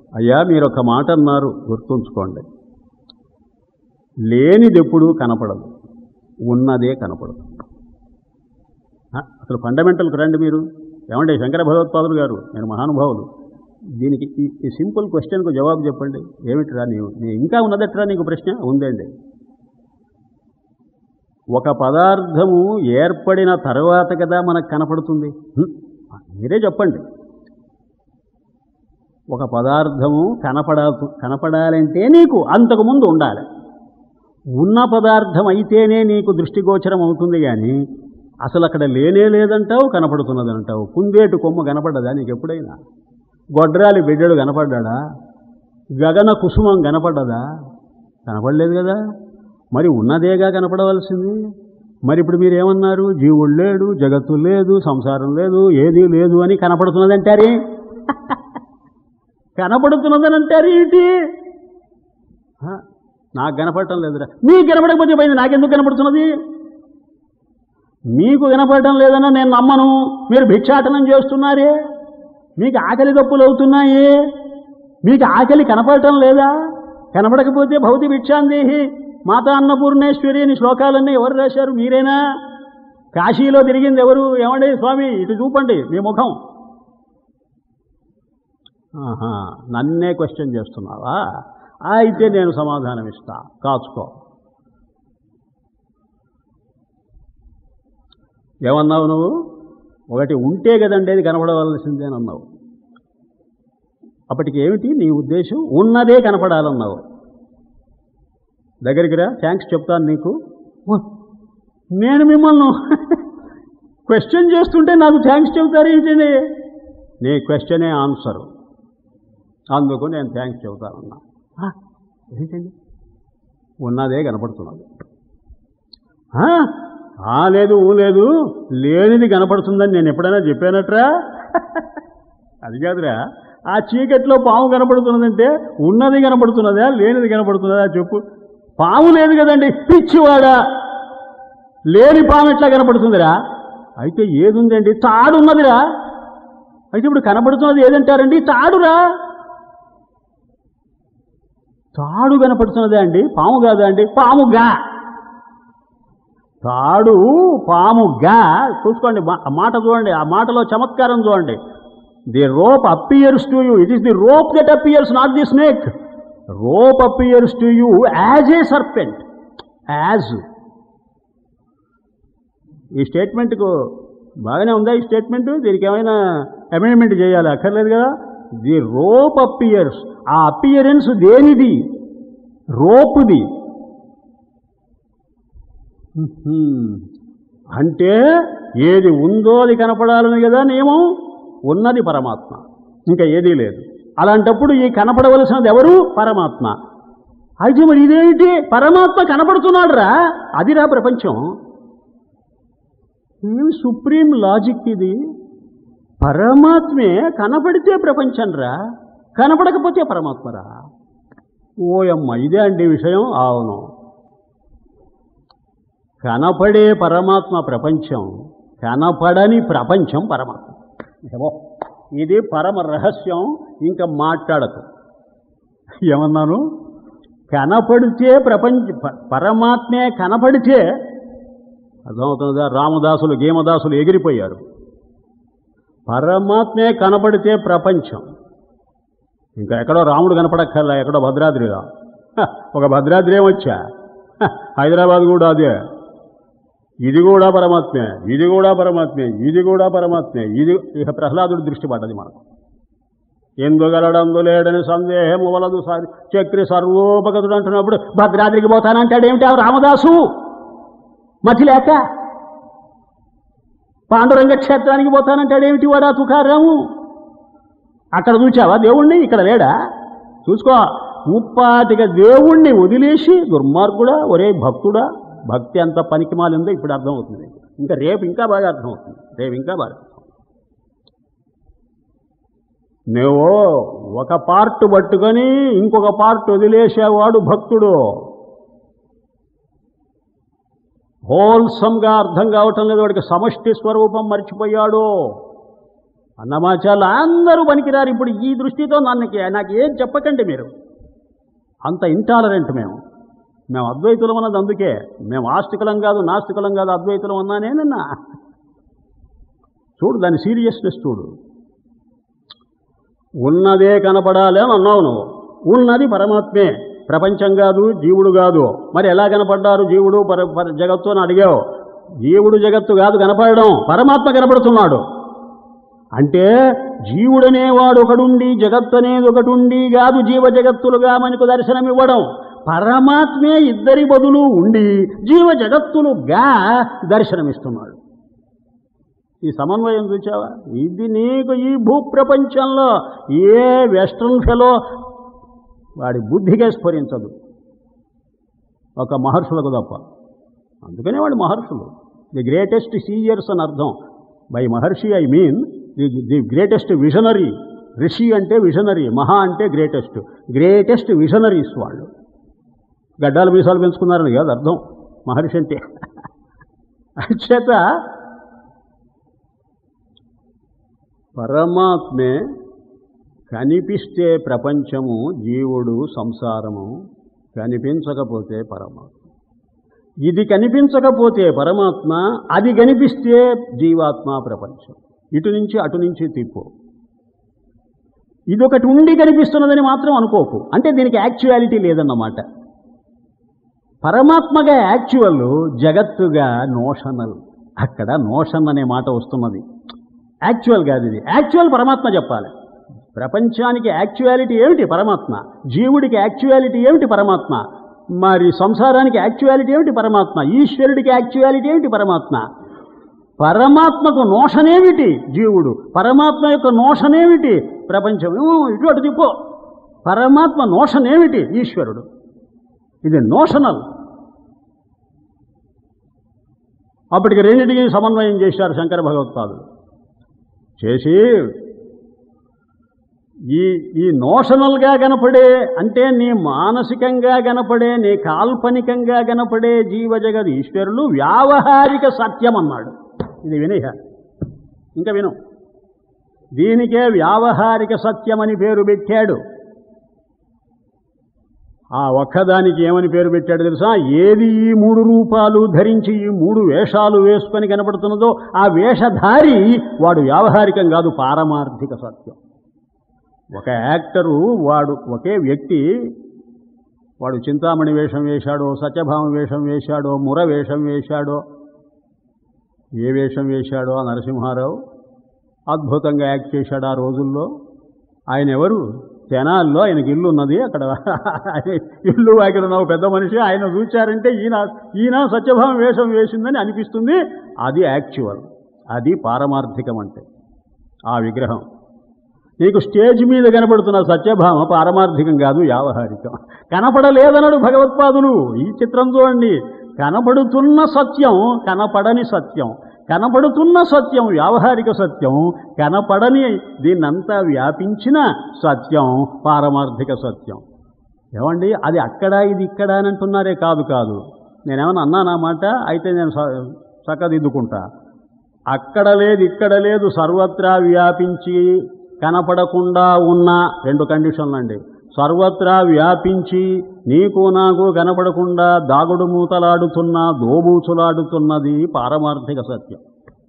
అయ్యా మీరు ఒక మాట అన్నారు గుర్తుంచుకోండి లేనిది ఎప్పుడూ కనపడదు ఉన్నదే కనపడదు ఆ, అసలు ఫండమెంటల్కి రండి మీరు ఏమంటే శంకర భగవత్పాదులు గారు నేను మహానుభావులు దీనికి ఈ ఈ సింపుల్ క్వశ్చన్కు జవాబు చెప్పండి ఏమిటిరా నీవు నీ ఇంకా ఉన్నదట్రా నీకు ప్రశ్న ఉందండి ఒక పదార్థము ఏర్పడిన తర్వాత కదా మనకు కనపడుతుంది హ్మ్. మీరే చెప్పండి ఒక పదార్థము కనపడ కనపడాలంటే నీకు అంతకుముందు ఉండాలి ఉన్న పదార్థం అయితేనే నీకు దృష్టిగోచరం అవుతుంది కానీ అసలు అక్కడ లేనే లేదంటావు కనపడుతున్నది అంటావు కుందేటు కొమ్మ కనపడ్డదా నీకు ఎప్పుడైనా గొడ్రాలి బిడ్డడు కనపడ్డా గగన కుసుమం కనపడ్డదా కనపడలేదు కదా మరి ఉన్నదేగా కనపడవలసింది మరి ఇప్పుడు మీరు ఏమన్నారు జీవుడు లేడు జగత్తు లేదు సంసారం లేదు ఏదీ లేదు అని కనపడుతున్నదంటారే కనపడుతున్నదని అంటారు ఏంటి హ, నాకు కనపడటం లేదురా మీకు కనపడకపోతే పోయింది నాకెందుకు కనపడుతున్నది మీకు కనపడటం లేదన్నా నేను నమ్మను మీరు భిక్షాటనం చేస్తున్నారే మీకు ఆకలి దప్పులు అవుతున్నాయి మీకు ఆకలి కనపడటం లేదా కనపడకపోతే భౌతి భిక్షాందేహి మాతా అన్నపూర్ణేశ్వరి అని శ్లోకాలన్నీ ఎవరు రాశారు మీరేనా కాశీలో తిరిగింది ఎవరు ఏమండి స్వామి ఇటు చూపండి మీ ముఖం ఆహా, నన్నే క్వశ్చన్ చేస్తున్నావా అయితే నేను సమాధానం ఇస్తా కాచుకో ఏమన్నావు నువ్వు ఒకటి ఉంటే కదండి అది కనపడవలసిందే అని అన్నావు అప్పటికి ఏమిటి నీ ఉద్దేశం ఉన్నదే కనపడాలన్నావు దగ్గరికి రా థ్యాంక్స్ చెప్తాను నీకు ఓ, నేను మిమ్మల్ని క్వశ్చన్ చేస్తుంటే నాకు థ్యాంక్స్ చెబుతారు ఏంటండి నీ క్వశ్చనే ఆన్సరు అందుకు నేను థ్యాంక్స్ చెబుతానన్నా ఆ, ఏంటండి ఉన్నదే కనపడుతున్నది ఆ, ఆ లేదు ఊ లేదు లేనిది కనపడుతుందని నేను ఎప్పుడైనా చెప్పానట్రా అది కాదురా ఆ చీకట్లో పాము కనపడుతున్నదంటే ఉన్నది కనపడుతున్నదా లేనిది కనపడుతున్నదా చెప్పు పాము లేదు కదండి పిచ్చివాడా లేని పాము ఎట్లా కనపడుతుందిరా అయితే ఏది ఉందండి తాడు ఉన్నదిరా అయితే ఇప్పుడు కనపడుతున్నది ఏదంటారండి తాడురా తాడు కనపడుతున్నదే అండి పాము కాదా అండి పాముగా తాడు పాముగా చూసుకోండి మా- ఆ మాట చూడండి ఆ మాటలో చమత్కారం చూడండి the rope appears to you it is the rope that appears not the snake rope appears to you as a serpent as ఈ స్టేట్మెంట్కు బాగానే ఉందా ఈ స్టేట్మెంట్ దీనికి ఏమైనా అమెండ్మెంట్ చేయాలి అక్కర్లేదు కదా ది రోప్ అపియర్స్ ఆ అపియరెన్స్ దేనిది రోపుది హ్మ్. అంటే ఏది ఉందో అది కనపడాలని కదా నియమం ఉన్నది పరమాత్మ ఇంకా ఏదీ లేదు అలాంటప్పుడు ఈ కనపడవలసినది ఎవరు పరమాత్మ అయితే మరి ఇదేమిటి పరమాత్మ కనపడుతున్నాడు రా అదిరా ప్రపంచం ఏమి సుప్రీం లాజిక్ ఇది పరమాత్మే కనపడితే ప్రపంచం రా కనపడకపోతే పరమాత్మరా ఓయమ్మ ఇదే అండి విషయం అవును కనపడే పరమాత్మ ప్రపంచం కనపడని ప్రపంచం పరమాత్మ ఏమో ఇది పరమ రహస్యం ఇంకా మాట్లాడకు ఏమన్నాను కనపడితే ప్రపంచ ప- పరమాత్మే కనపడితే అర్థమవుతుందా రామదాసులు గేమదాసులు ఎగిరిపోయారు పరమాత్మే కనపడితే ప్రపంచం ఇంకా ఎక్కడో రాముడు కనపడక్కర్లా ఎక్కడో భద్రాద్రిలో హ, ఒక భద్రాద్రి ఏమొచ్చా హ, హైదరాబాద్ కూడా అదే ఇది కూడా పరమాత్మే ఇది కూడా పరమాత్మే ఇది కూడా పరమాత్మే ఇది ఇక ప్రహ్లాదుడి దృష్టి పడ్డది మనకు ఎందుగలడందు లేడని సందేహము వలదు సారి చక్రి సర్వోపగతుడు అంటున్నప్పుడు భద్రాద్రికి పోతానంటాడేమిటి ఆ రామదాసు మతి లేక పాండురంగ క్షేత్రానికి పోతానంటాడేమిటి వాడా తుకారాము అక్కడ చూచావా దేవుణ్ణి ఇక్కడ లేడా చూసుకో ముప్పాతిక దేవుణ్ణి వదిలేసి దుర్మార్గుడా ఒరే భక్తుడా భక్తి అంత పనికి మాలిందో ఇప్పుడు అర్థమవుతుంది నీకు. ఇంకా రేపు ఇంకా బాగా అర్థమవుతుంది రేపు ఇంకా బాగా నువ్వు ఒక పార్ట్ పట్టుకొని ఇంకొక పార్ట్ వదిలేసేవాడు భక్తుడు హోల్సమ్గా అర్థం కావటం లేదు వాడికి సమష్టి స్వరూపం మర్చిపోయాడు అన్నమాచార్యులు అందరూ పనికిరారు ఇప్పుడు ఈ దృష్టితో నన్ను నాకు ఏం చెప్పకండి మీరు అంత ఇంటాలరెంట్ మేము మేము అద్వైతులం అన్నది అందుకే మేము ఆస్తికులం కాదు నాస్తికులం కాదు అద్వైతులం అన్నానేనన్నా చూడు దాని సీరియస్నెస్ చూడు ఉన్నదే కనపడాలి అని అన్నావు నువ్వు ఉన్నది పరమాత్మే ప్రపంచం కాదు జీవుడు కాదు మరి ఎలా కనపడ్డారు జీవుడు పర పర- జగత్తు అని అడిగావు జీవుడు జగత్తు కాదు కనపడడం పరమాత్మ కనపడుతున్నాడు అంటే జీవుడనేవాడు ఒకడుండి జగత్తు అనేది ఒకటుండి కాదు జీవ జగత్తులుగా మనకు దర్శనమివ్వడం పరమాత్మే ఇద్దరి బదులు ఉండి జీవ జగత్తులుగా దర్శనమిస్తున్నాడు ఈ సమన్వయం చూచావా ఇది నీకు ఈ భూప్రపంచంలో ఏ వెస్ట్రన్ ఫెలో వాడి బుద్ధిగా స్ఫురించదు ఒక మహర్షులకు తప్ప అందుకనే వాడు మహర్షులు ది గ్రేటెస్ట్ సీనియర్స్ అని అర్థం by Maharshi I mean the the greatest visionary ఋషి అంటే విజనరీ మహా అంటే గ్రేటెస్ట్ గ్రేటెస్ట్ విజనరీస్ వాళ్ళు గడ్డాలు మీసాలు పెంచుకున్నారని కాదు అర్థం మహర్షి అంటే చేత పరమాత్మే కనిపిస్తే ప్రపంచము జీవుడు సంసారము కనిపించకపోతే పరమాత్మ ఇది కనిపించకపోతే పరమాత్మ అది కనిపిస్తే జీవాత్మ ప్రపంచం ఇటు నుంచి అటు నుంచి తిప్పు ఇదొకటి ఉండి కనిపిస్తున్నదని మాత్రం అనుకోకు అంటే దీనికి యాక్చువాలిటీ లేదన్నమాట పరమాత్మగా యాక్చువల్ జగత్తుగా నోషనల్ అక్కడ నోషన్ అనే మాట వస్తున్నది యాక్చువల్ కాదు ఇది యాక్చువల్ పరమాత్మ చెప్పాలి ప్రపంచానికి యాక్చువాలిటీ ఏమిటి పరమాత్మ జీవుడికి యాక్చువాలిటీ ఏమిటి పరమాత్మ మరి సంసారానికి యాక్చువాలిటీ ఏమిటి పరమాత్మ ఈశ్వరుడికి యాక్చువాలిటీ ఏమిటి పరమాత్మ పరమాత్మకు నోషనేమిటి జీవుడు పరమాత్మ యొక్క నోషనేమిటి ప్రపంచం ఏమో ఇటు అటు తిప్పో పరమాత్మ నోషనేమిటి ఈశ్వరుడు ఇది నోషనల్ అప్పటికి రెండింటికి సమన్వయం చేశారు శంకర భగవత్పాదులు చేసి ఈ ఈ నోషనల్గా కనపడే అంటే నీ మానసికంగా కనపడే నీ కాల్పనికంగా కనపడే జీవజగద్ ఈశ్వరులు వ్యావహారిక సత్యం అన్నాడు ఇది వినయ ఇంకా విను దీనికే వ్యావహారిక సత్యం అని పేరు పెట్టాడు ఆ ఒక్కదానికి ఏమని పేరు పెట్టాడు తెలుసా ఏది ఈ మూడు రూపాలు ధరించి ఈ మూడు వేషాలు వేసుకొని కనపడుతున్నదో ఆ వేషధారి వాడు వ్యావహారికం కాదు పారమార్థిక సత్యం ఒక యాక్టరు వాడు ఒకే వ్యక్తి వాడు చింతామణి వేషం వేశాడో సత్యభామ వేషం వేశాడో ముర వేషం వేశాడో ఏ వేషం వేశాడో ఆ నరసింహారావు అద్భుతంగా యాక్ట్ చేశాడు ఆ రోజుల్లో ఆయన ఎవరు తెనాల్లో ఆయనకి ఇల్లు ఉన్నది అక్కడ ఇల్లు వాకిలు ఉన్న ఒక పెద్ద మనిషి ఆయన చూచారంటే ఈయన ఈయన సత్యభామ వేషం వేసిందని అనిపిస్తుంది అది యాక్చువల్ అది పారమార్థికం అంటే ఆ విగ్రహం నీకు స్టేజ్ మీద కనపడుతున్న సత్యభామ పారమార్థికం కాదు వ్యావహారికం కనపడలేదనడు భగవత్పాదులు ఈ చిత్రం చూడండి కనపడుతున్న సత్యం కనపడని సత్యం కనపడుతున్న సత్యం వ్యావహారిక సత్యం కనపడని దీన్నంతా వ్యాపించిన సత్యం పారమార్థిక సత్యం ఏమండి అది అక్కడ ఇది ఇక్కడ అని అంటున్నారే కాదు కాదు నేనేమన్నా అన్నానా మాట అయితే నేను స- చక్కదిద్దుకుంటా అక్కడ లేదు ఇక్కడ లేదు సర్వత్రా వ్యాపించి కనపడకుండా ఉన్న రెండు కండిషన్లు అండి సర్వత్రా వ్యాపించి నీకు నాకు కనపడకుండా దాగుడు మూతలాడుతున్న దోబూచులాడుతున్నది పారమార్థిక సత్యం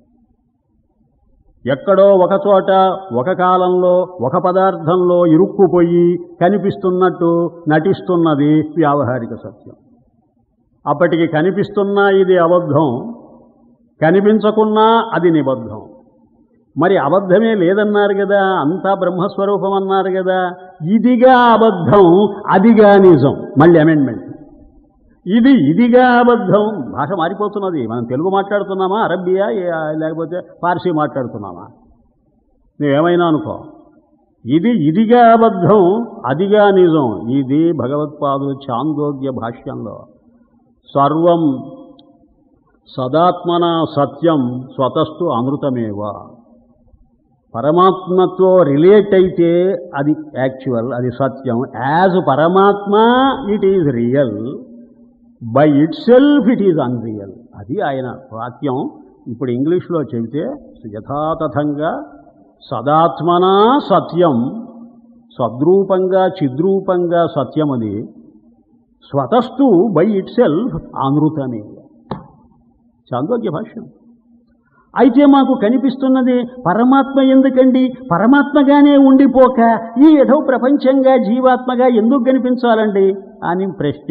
ఎక్కడో ఒక చోట ఒక కాలంలో ఒక పదార్థంలో ఇరుక్కుపోయి కనిపిస్తున్నట్టు నటిస్తున్నది వ్యావహారిక సత్యం అప్పటికి కనిపిస్తున్నా ఇది అబద్ధం కనిపించకున్నా అది నిబద్ధం మరి అబద్ధమే లేదన్నారు కదా అంతా బ్రహ్మస్వరూపం అన్నారు కదా ఇదిగా అబద్ధం అదిగా నిజం మళ్ళీ అమెండ్మెంట్ ఇది ఇదిగా అబద్ధం భాష మారిపోతున్నది మనం తెలుగు మాట్లాడుతున్నామా అరబ్బియా ఏ- లేకపోతే పార్సీ మాట్లాడుతున్నామా నువ్వేమైనా అనుకో ఇది ఇదిగా అబద్ధం అదిగా నిజం ఇది భగవత్పాదులు చాందోగ్య భాష్యంలో సర్వం సదాత్మన సత్యం స్వతస్తు అమృతమేవ పరమాత్మతో రిలేట్ అయితే అది యాక్చువల్ అది సత్యం యాజ్ పరమాత్మ it is real by itself it is unreal అది ఆయన వాక్యం ఇప్పుడు ఇంగ్లీష్లో చెబితే యథాతథంగా సదాత్మనా సత్యం సద్రూపంగా చిద్రూపంగా సత్యం అది స్వతస్తు బై ఇట్ సెల్ఫ్ ఆనృతమే చాందోగ్య భాష్యం అయితే మాకు కనిపిస్తున్నది పరమాత్మ ఎందుకండి పరమాత్మగానే ఉండిపోక ఈ ఏదో ప్రపంచంగా జీవాత్మగా ఎందుకు కనిపించాలండి అని ప్రశ్న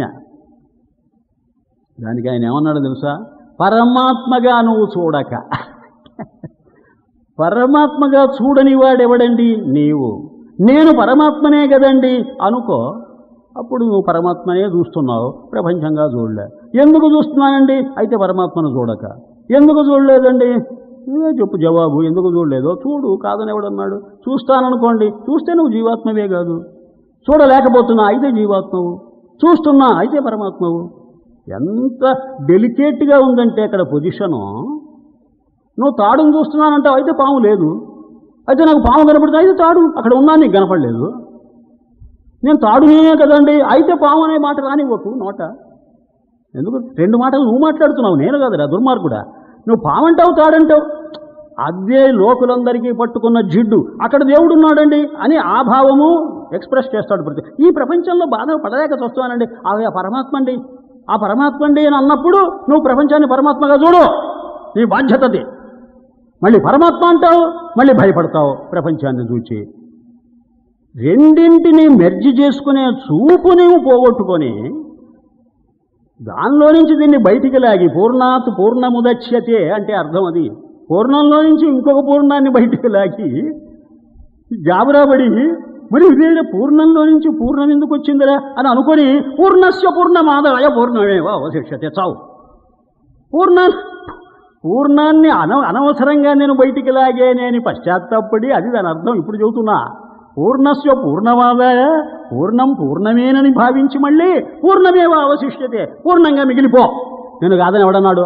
దానికి ఆయన ఏమన్నాడు తెలుసా పరమాత్మగా నువ్వు చూడక పరమాత్మగా చూడని వాడెవడండి నీవు నేను పరమాత్మనే కదండి అనుకో అప్పుడు నువ్వు పరమాత్మనే చూస్తున్నావు ప్రపంచంగా చూడలే ఎందుకు చూస్తున్నానండి అయితే పరమాత్మను చూడక ఎందుకు చూడలేదండి నువ్వే చెప్పు జవాబు ఎందుకు చూడలేదో చూడు కాదని ఎవడన్నాడు చూస్తాననుకోండి చూస్తే నువ్వు జీవాత్మవే కాదు చూడలేకపోతున్నా అయితే జీవాత్మవు చూస్తున్నా అయితే పరమాత్మవు ఎంత డెలికేట్గా ఉందంటే అక్కడ పొజిషను నువ్వు తాడును చూస్తున్నానంటావు అయితే పాము లేదు అయితే నాకు పాము కనపడుతుంది అయితే తాడు అక్కడ ఉన్నా నీకు కనపడలేదు నేను తాడునే కదండి అయితే పాము అనే మాట రానివ్వకు నోట ఎందుకు రెండు మాటలు నువ్వు మాట్లాడుతున్నావు నేను కాదురా దుర్మార్గుడా నువ్వు పామంటావు తాడంటావు అదే లోకులందరికీ పట్టుకున్న జిడ్డు అక్కడ దేవుడు ఉన్నాడండి అని ఆ భావము ఎక్స్ప్రెస్ చేస్తాడు ప్రతి ఈ ప్రపంచంలో బాధ పడలేక చూస్తున్నానండి ఆ పరమాత్మ అండి ఆ పరమాత్మ అండి అని అన్నప్పుడు నువ్వు ప్రపంచాన్ని పరమాత్మగా చూడు నీ బాధ్యతది మళ్ళీ పరమాత్మ అంటావు మళ్ళీ భయపడతావు ప్రపంచాన్ని చూచి రెండింటిని మెర్జి చేసుకునే చూపు నీవు పోగొట్టుకొని దానిలో నుంచి దీన్ని బయటికి లాగి పూర్ణాత్ పూర్ణముదచ్యతే అంటే అర్థం అది పూర్ణంలో నుంచి ఇంకొక పూర్ణాన్ని బయటికి లాగి జాబరాబడి మరి ఇదే పూర్ణంలో నుంచి పూర్ణం ఎందుకు వచ్చిందిరా అని అనుకొని పూర్ణస్య పూర్ణమాదాయ పూర్ణమేవా అవశిష్యతే చావు పూర్ణ పూర్ణాన్ని అన అనవసరంగా నేను బయటికి లాగే నేను పశ్చాత్తాపడి అది దాని అర్థం ఇప్పుడు చెబుతున్నా పూర్ణస్య పూర్ణమాదాయ పూర్ణం పూర్ణమేనని భావించి మళ్ళీ పూర్ణమేవ అవశిష్యతే పూర్ణంగా మిగిలిపో నేను కాదని ఎవడన్నాడు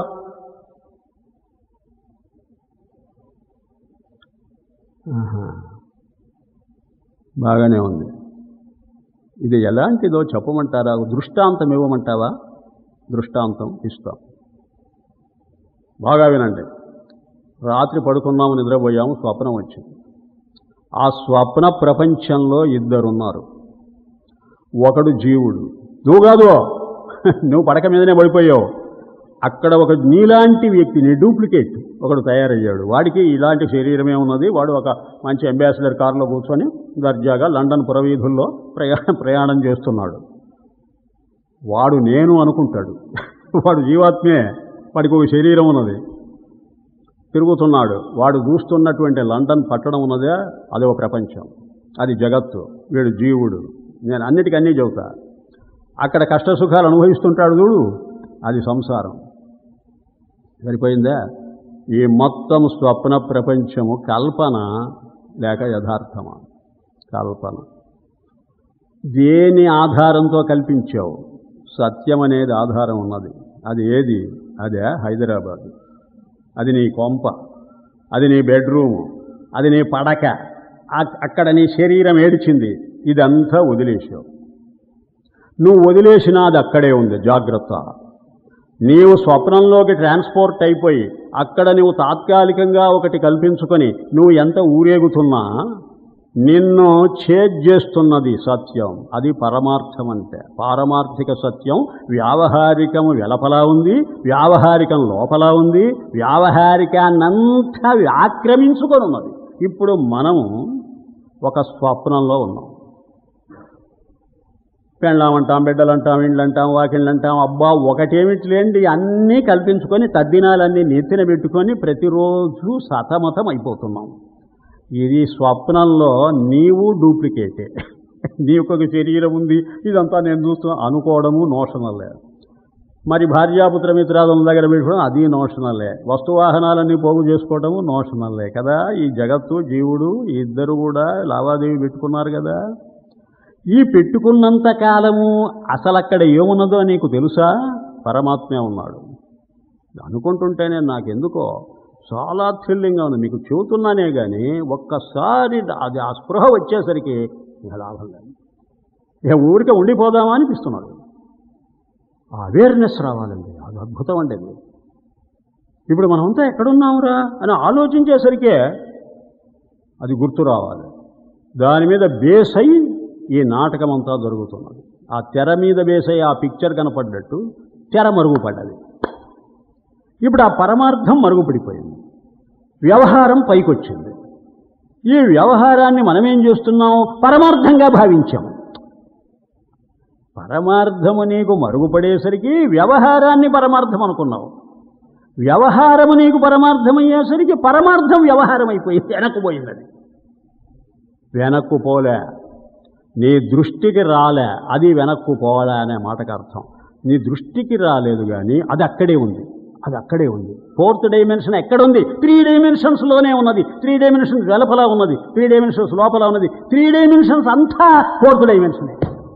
ఆహా. బాగానే ఉంది ఇది ఎలాంటిదో చెప్పమంటారా దృష్టాంతం ఇవ్వమంటావా దృష్టాంతం ఇస్తాం బాగా వినండి రాత్రి పడుకున్నాము నిద్రపోయాము స్వప్నం వచ్చింది ఆ స్వప్న ప్రపంచంలో ఇద్దరున్నారు ఒకడు జీవుడు నువ్వు కాదు నువ్వు పడక మీదనే పడిపోయావు అక్కడ ఒక నీలాంటి వ్యక్తిని డూప్లికేట్ ఒకడు తయారయ్యాడు వాడికి ఇలాంటి శరీరమే ఉన్నది వాడు ఒక మంచి అంబాసిడర్ కారులో కూర్చొని దర్జాగా లండన్ పురవీధుల్లో ప్రయాణం ప్రయాణం చేస్తున్నాడు వాడు నేను అనుకుంటాడు వాడు జీవాత్మే వాడికి ఒక శరీరం ఉన్నది తిరుగుతున్నాడు వాడు చూస్తున్నటువంటి లండన్ పట్టణం ఉన్నదే అది ఒక ప్రపంచం అది జగత్తు వీడు జీవుడు నేను అన్నిటికీ అన్నీ చెబుతా అక్కడ కష్టసుఖాలు అనుభవిస్తుంటాడు చూడు అది సంసారం సరిపోయిందా ఈ మొత్తం స్వప్న ప్రపంచము కల్పన లేక యథార్థమా కల్పన దేని ఆధారంతో కల్పించావు సత్యం అనేది ఆధారం ఉన్నది అది ఏది అదే హైదరాబాద్ అది నీ కొంప అది నీ బెడ్రూము అది నీ పడక ఆ- అక్కడ నీ శరీరం ఏడిచింది ఇదంతా వదిలేసావు నువ్వు వదిలేసినాది అక్కడే ఉంది జాగ్రత్త నీవు స్వప్నంలోకి ట్రాన్స్పోర్ట్ అయిపోయి అక్కడ నువ్వు తాత్కాలికంగా ఒకటి కల్పించుకొని నువ్వు ఎంత ఊరేగుతున్నా నిన్ను ఛేద్ చేస్తున్నది సత్యం అది పరమార్థం అంటే పారమార్థిక సత్యం వ్యావహారికం వెలపలా ఉంది వ్యావహారికం లోపల ఉంది వ్యావహారికాన్నంతా ఆక్రమించుకొని ఉన్నది ఇప్పుడు మనము ఒక స్వప్నంలో ఉన్నాం పెళ్ళామంటాం బిడ్డలంటాం ఇండ్లంటాం వాకిళ్ళంటాం అబ్బా ఒకటేమిట్లేండి అన్నీ కల్పించుకొని తద్దినాలన్నీ నెత్తిన పెట్టుకొని ప్రతిరోజు సతమతం అయిపోతున్నాం ఇది స్వప్నంలో నీవు డూప్లికేటే నీకు ఒక శరీరం ఉంది ఇదంతా నేను చూస్తున్నా అనుకోవడము నోషనలే మరి భార్యాపుత్ర మిత్రాదుల దగ్గర పెట్టుకోవడం అది నోషనలే వస్తువాహనాలన్నీ పోగు చేసుకోవడము నోషనలే కదా ఈ జగత్తు జీవుడు ఈ ఇద్దరు కూడా లావాదేవీ పెట్టుకున్నారు కదా ఈ పెట్టుకున్నంత కాలము అసలు అక్కడ ఏమున్నదో నీకు తెలుసా పరమాత్మే ఉన్నాడు అనుకుంటుంటేనే నాకెందుకో చాలా థ్రిల్లింగ్గా ఉంది మీకు చెబుతున్నానే కానీ ఒక్కసారి అది ఆ స్పృహ వచ్చేసరికి ఇంకా లాభం లేదు ఇక ఊరికే ఉండిపోదామా అనిపిస్తున్నాడు అవేర్నెస్ రావాలండి అది అద్భుతం అండి అది ఇప్పుడు మనమంతా ఎక్కడున్నామురా అని ఆలోచించేసరికే అది గుర్తు రావాలి దాని మీద బేస్ అయి ఈ నాటకం అంతా జరుగుతున్నది ఆ తెర మీద బేస్ అయి ఆ పిక్చర్ కనపడ్డట్టు తెర మరుగుపడ్డది ఇప్పుడు ఆ పరమార్థం మరుగుపడిపోయింది వ్యవహారం పైకొచ్చింది ఈ వ్యవహారాన్ని మనమేం చేస్తున్నాం పరమార్థంగా భావించాం పరమార్థము నీకు మరుగుపడేసరికి వ్యవహారాన్ని పరమార్థం అనుకున్నావు వ్యవహారము నీకు పరమార్థమయ్యేసరికి పరమార్థం వ్యవహారం అయిపోయింది వెనక్కుపోయింది అది వెనక్కు పోలే నీ దృష్టికి రాలే అది వెనక్కు పోలే అనే మాటకు అర్థం నీ దృష్టికి రాలేదు కానీ అది అక్కడే ఉంది అది అక్కడే ఉంది ఫోర్త్ డైమెన్షన్ ఎక్కడుంది త్రీ డైమెన్షన్స్లోనే ఉన్నది త్రీ డైమెన్షన్స్ వెలపల ఉన్నది త్రీ డైమెన్షన్స్ లోపల ఉన్నది త్రీ డైమెన్షన్స్ అంతా ఫోర్త్ డైమెన్షనే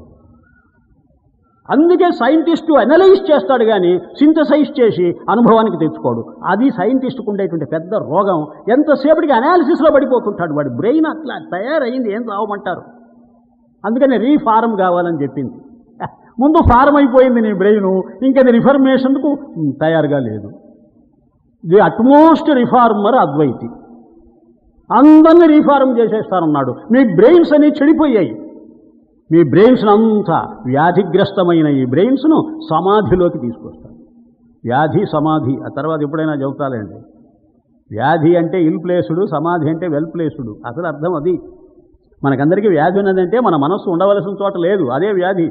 అందుకే సైంటిస్టు అనలైజ్ చేస్తాడు కానీ సింథసైజ్ చేసి అనుభవానికి తెచ్చుకోడు అది సైంటిస్టుకు ఉండేటువంటి పెద్ద రోగం ఎంతసేపటికి అనాలిసిస్లో పడిపోతుంటాడు వాడి బ్రెయిన్ అట్లా తయారయ్యింది ఏం రావమంటారు అందుకని రీఫార్మ్ కావాలని చెప్పింది ముందు ఫార్మ్ అయిపోయింది నీ బ్రెయిన్ ఇంకా అది రిఫర్మేషన్కు తయారుగా లేదు ది అట్మోస్ట్ రిఫార్మర్ అద్వైతి అందరినీ రీఫార్మ్ చేసేస్తానన్నాడు మీ బ్రెయిన్స్ అన్ని చెడిపోయాయి మీ బ్రెయిన్స్ అంతా వ్యాధిగ్రస్తమైన ఈ బ్రెయిన్స్ను సమాధిలోకి తీసుకొస్తాను వ్యాధి సమాధి ఆ తర్వాత ఎప్పుడైనా చెబుతాలేండి వ్యాధి అంటే ఇల్ ప్లేసుడు సమాధి అంటే వెల్ ప్లేసుడు అసలు అర్థం అది మనకందరికీ వ్యాధి ఉన్నదంటే మన మనస్సు ఉండవలసిన చోట లేదు అదే వ్యాధి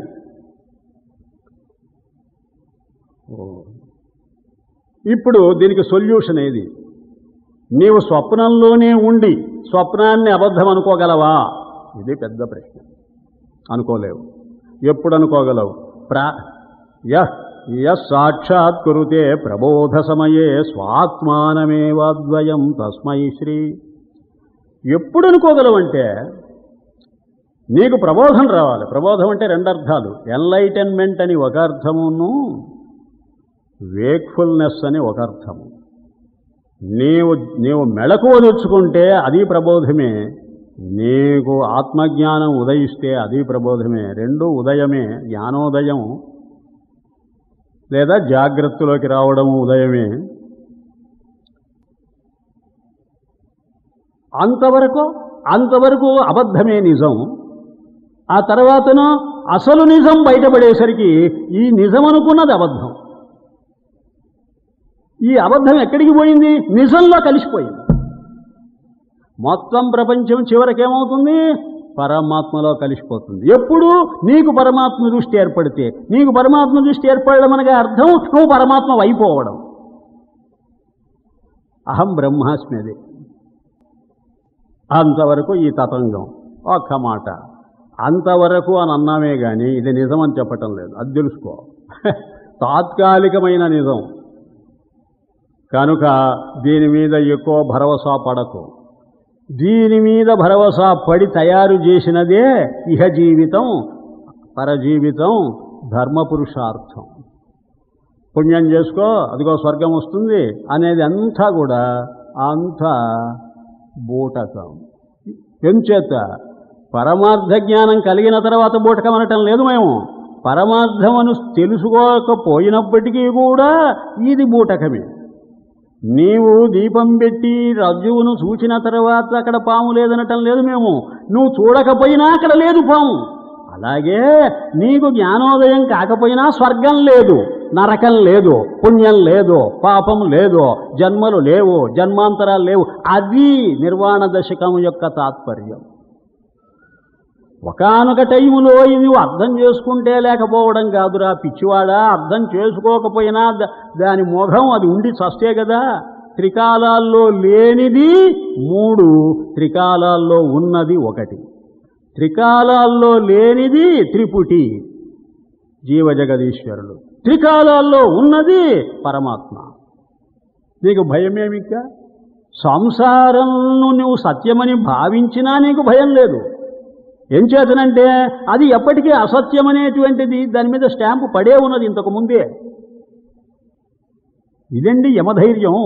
ఓ. ఇప్పుడు దీనికి సొల్యూషన్ ఏది నీవు స్వప్నంలోనే ఉండి స్వప్నాన్ని అబద్ధం అనుకోగలవా ఇది పెద్ద ప్రశ్న అనుకోలేవు ఎప్పుడు అనుకోగలవు ప్రా యహ్ యహ్ సాక్షాత్ కురుతే ప్రబోధ సమయే స్వాత్మానమేవాద్వయం తస్మై శ్రీ ఎప్పుడు అనుకోగలవంటే నీకు ప్రబోధం రావాలి ప్రబోధం అంటే రెండు అర్థాలు ఎన్లైటన్మెంట్ అని ఒక అర్థమును వేక్ఫుల్నెస్ అని ఒక అర్థము నీవు నీవు మెళకువ తెచ్చుకుంటే అది ప్రబోధమే నీకు ఆత్మజ్ఞానం ఉదయిస్తే అది ప్రబోధమే రెండు ఉదయమే జ్ఞానోదయం లేదా జాగ్రత్తలోకి రావడం ఉదయమే అంతవరకు అంతవరకు అబద్ధమే నిజం ఆ తర్వాతను అసలు నిజం బయటపడేసరికి ఈ నిజం అనుకున్నది అబద్ధం ఈ అబద్ధం ఎక్కడికి పోయింది నిజంలో కలిసిపోయింది మొత్తం ప్రపంచం చివరికేమవుతుంది పరమాత్మలో కలిసిపోతుంది ఎప్పుడు నీకు పరమాత్మ దృష్టి ఏర్పడితే నీకు పరమాత్మ దృష్టి ఏర్పడడం అనగా అర్థం నువ్వు పరమాత్మ అయిపోవడం అహం బ్రహ్మాస్మి అది అంతవరకు ఈ తతంగం ఒక్క మాట అంతవరకు అని అన్నామే కానీ ఇది నిజమని చెప్పటం లేదు అది తెలుసుకో తాత్కాలికమైన నిజం కనుక దీని మీద ఎక్కువ భరోసా పడకు దీని మీద భరోసా పడి తయారు చేసినదే ఇహ జీవితం పరజీవితం ధర్మపురుషార్థం పుణ్యం చేసుకో అదిగో స్వర్గం వస్తుంది అనేది అంతా కూడా అంతా బూటకం ఎంచేత పరమార్థ జ్ఞానం కలిగిన తర్వాత బూటకం అనటం లేదు మేము పరమార్థమును తెలుసుకోకపోయినప్పటికీ కూడా ఇది బూటకమే నీవు దీపం పెట్టి రజ్జువును చూచిన తర్వాత అక్కడ పాము లేదనటం లేదు మేము నువ్వు చూడకపోయినా అక్కడ లేదు పాము అలాగే నీకు జ్ఞానోదయం కాకపోయినా స్వర్గం లేదు నరకం లేదు పుణ్యం లేదు పాపం లేదు జన్మలు లేవు జన్మాంతరాలు లేవు అది నిర్వాణ దశకం యొక్క తాత్పర్యం ఒకానొక టైములో ఇది నువ్వు అర్థం చేసుకుంటే లేకపోవడం కాదురా పిచ్చివాడా అర్థం చేసుకోకపోయినా ద- దాని మొఘం అది ఉండి చస్తే కదా త్రికాలాల్లో లేనిది మూడు త్రికాలాల్లో ఉన్నది ఒకటి త్రికాలాల్లో లేనిది త్రిపుటి జీవజగదీశ్వరులు త్రికాలాల్లో ఉన్నది పరమాత్మ నీకు భయమేమిక్క సంసారంను నువ్వు సత్యమని భావించినా నీకు భయం లేదు ఏం చేతనంటే అది ఎప్పటికీ అసత్యమనేటువంటిది దాని మీద స్టాంపు పడే ఉన్నది ఇంతకు ముందే ఇదండి యమధైర్యం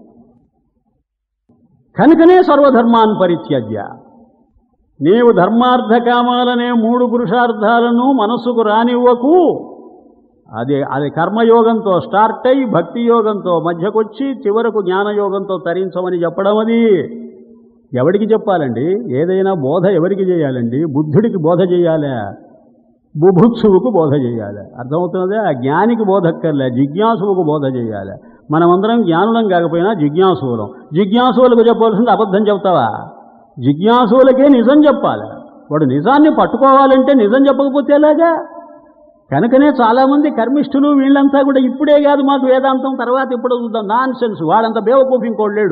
కనుకనే సర్వధర్మాన్ పరిత్యజ్య నీవు ధర్మార్థ కామాలనే మూడు పురుషార్థాలను మనస్సుకు రానివ్వకు అది అది కర్మయోగంతో స్టార్ట్ అయ్యి భక్తి యోగంతో మధ్యకొచ్చి చివరకు జ్ఞానయోగంతో తరించమని చెప్పడం అది ఎవడికి చెప్పాలండి ఏదైనా బోధ ఎవరికి చేయాలండి బుద్ధుడికి బోధ చేయాలా బుభుత్సువుకు బోధ చేయాలి అర్థమవుతున్నదే ఆ జ్ఞానికి బోధ అక్కర్లే జిజ్ఞాసువుకు బోధ చేయాలి మనమందరం జ్ఞానులం కాకపోయినా జిజ్ఞాసువులం జిజ్ఞాసువులకు చెప్పవలసింది అబద్ధం చెప్తావా జిజ్ఞాసువులకే నిజం చెప్పాలి వాడు నిజాన్ని పట్టుకోవాలంటే నిజం చెప్పకపోతే ఎలాగా కనుకనే చాలామంది కర్మిష్ఠులు వీళ్ళంతా కూడా ఇప్పుడే కాదు మాకు వేదాంతం తర్వాత ఇప్పుడు చూద్దాం నాన్ సెన్స్ వాడంత బేవకూఫ్ ఇంకోటి లేడు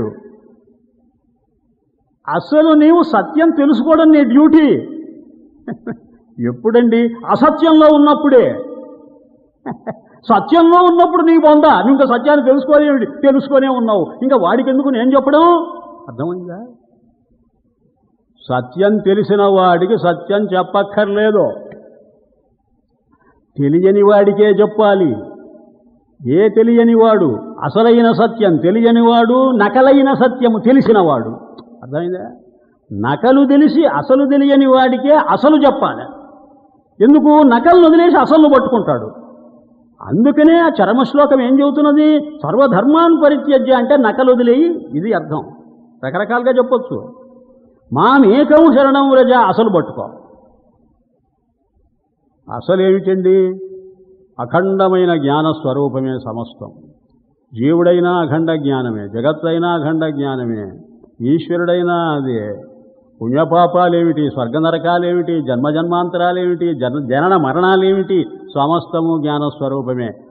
అసలు నీవు సత్యం తెలుసుకోవడం నీ డ్యూటీ ఎప్పుడండి అసత్యంలో ఉన్నప్పుడే సత్యంలో ఉన్నప్పుడు నీ బొంద నువ్వు ఇంకా సత్యాన్ని తెలుసుకోలే తెలుసుకొనే ఉన్నావు ఇంకా వాడికి ఎందుకు నేను చెప్పడం అర్థమైందా సత్యం తెలిసిన వాడికి సత్యం చెప్పక్కర్లేదు తెలియని వాడికే చెప్పాలి ఏ తెలియని వాడు అసలైన సత్యం తెలియని వాడు నకలైన సత్యము తెలిసినవాడు అర్థమైందా నకలు తెలిసి అసలు తెలియని వాడికే అసలు చెప్పాలి ఎందుకు నకలను వదిలేసి అసలు పట్టుకుంటాడు అందుకనే ఆ చరమ శ్లోకం ఏం చెబుతున్నది సర్వధర్మాన్ పరిత్యజ్య అంటే నకలు వదిలేయి ఇది అర్థం రకరకాలుగా చెప్పొచ్చు మామేకం శరణం వ్రజ అసలు పట్టుకో అసలేమిటండి అఖండమైన జ్ఞాన స్వరూపమే సమస్తం జీవుడైనా అఖండ జ్ఞానమే జగత్తైనా అఖండ జ్ఞానమే ఈశ్వరుడైనా అదే పుణ్యపాపాలేమిటి స్వర్గ నరకాలేమిటి జన్మజన్మాంతరాలేమిటి జన జనన మరణాలేమిటి సమస్తము జ్ఞాన స్వరూపమే